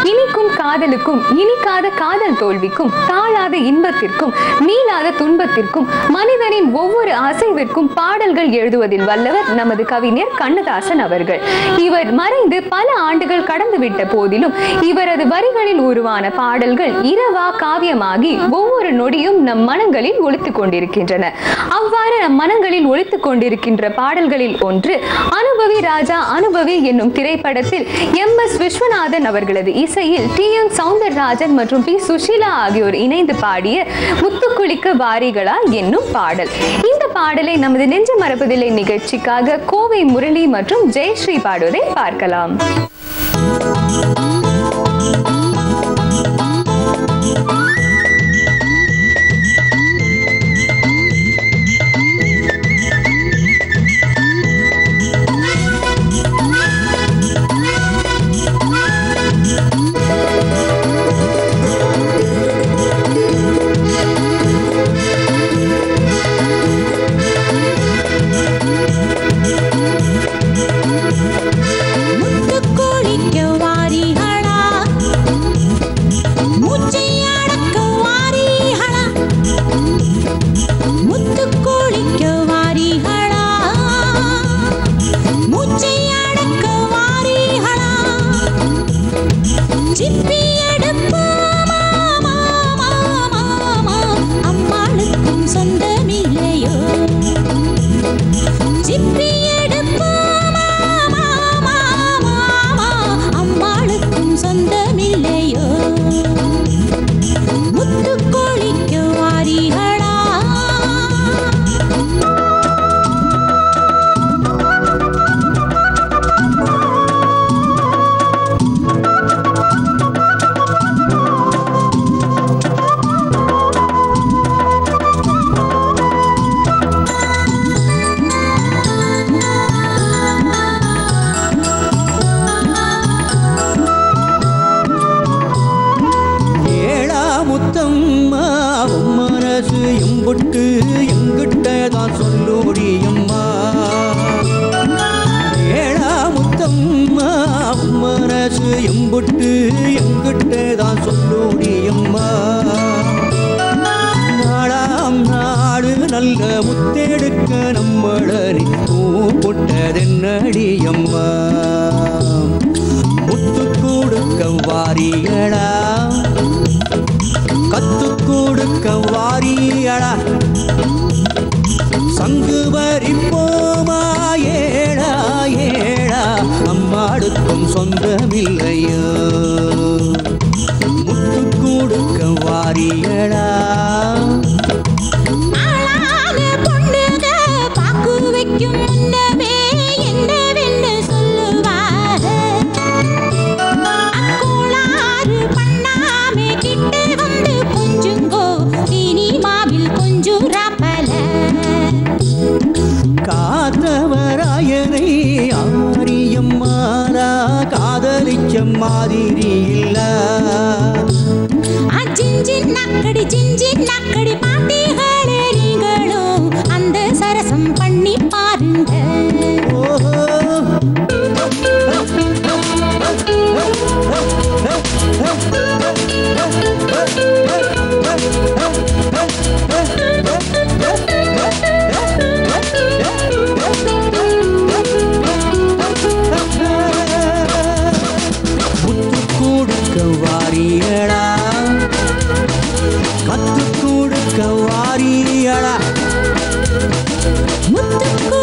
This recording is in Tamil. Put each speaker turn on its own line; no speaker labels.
இனிக்கும் காதலுக்கும் இனிக்காத காதல் தோல்விக்கும் தாழாத இன்பத்திற்கும் மீளாத துன்பத்திற்கும் மனிதனின் ஒவ்வொரு அசைவிற்கும் பாடல்கள் எழுதுவதில் வல்லவர் நமது கவிஞர் கண்ணதாசன் அவர்கள் இவர் மறைந்து பல ஆண்டுகள் கடந்துவிட்ட போதிலும் இவரது வரிகளில் உருவான பாடல்கள் இரவா காவியமாகி ஒவ்வொரு நொடியும் நம் மனங்களில் ஒலித்துக் கொண்டிருக்கின்றன அவ்வாறு நம் மனங்களில் ஒலித்துக் கொண்டிருக்கின்ற பாடல்களில் ஒன்று அனுபவி ராஜா அனுபவி என்னும் திரைப்படத்தில் எம் எஸ் விஸ்வநாதன் அவர்களது இசையில் டி எம் சவுந்தரராஜன் மற்றும் பி சுஷீலா ஆகியோர் இணைந்து பாடிய முத்துக்குளிக்க வாரிகளா என்னும் பாடல் இந்த பாடலை நமது நெஞ்ச மரபதில்லை நிகழ்ச்சிக்காக கோவை முரளி மற்றும் ஜெயஸ்ரீ பாடுவதை பார்க்கலாம்
முத்துக்குளிக்க வாரிகளா மூச்சை அடக்க வாரிகளா முத்துக்குளிக்க வாரிகளா மூச்சை அடக்க வாரிகளா சிப்பி எடுப்போமா மாமா மாமா அம்மாளுக்கும் சொந்தமில்லையோ சிப்பி எடுப்போமா மாமா மாமா அம்மாளுக்கும் சொந்தமில்லையோ முத்துக்கோழிக்க வாரிகளா
ஏழா முத்தம்மா உன் மனசு எம்புட்டு எங்கிட்ட தான் சொல்லோடியம்மா ஏழா முத்தம்மா உன் மனசு எம்புட்டு எங்கிட்ட தான் சொல்லோடியம்மா நாடாம் நாடு நல்ல முத்தெடுக்க நம்மளனி கூப்பிட்டதென்னடியம்மா முத்து கொடுக்க வாரியடா கத்து கொடுக்க வாரியடா சங்கு வரிப்போமா ஏடா ஏடா அம்மாடுக்கும் சொந்தமில்லையோ முத்து கொடுக்க வாரியடா
ஆளான பொண்ணுக பாக்கு வைக்கும் முன்னமே என்னவென்று சொல்லுவார் அக்கோளாறு பண்ணாமே கிட்ட வந்து கொஞ்சுங்கோ இனிமாவில் கொஞ்சம் ராப்பல
காத்தவராயனை ஆரியம்மாரா காதலிச்ச மாதிரி இல்ல
அஜிஞ்சின் நக்கடி ஜிஞ்சின் நக்கடி பாட்டிகளே நீங்களும் அந்த சரசம் பண்ணி பாருங்க
ஓஹோ முத்து கொடுக்க வாரியடா கத்து கொடுக்க வாரியடா
முத்துக்கு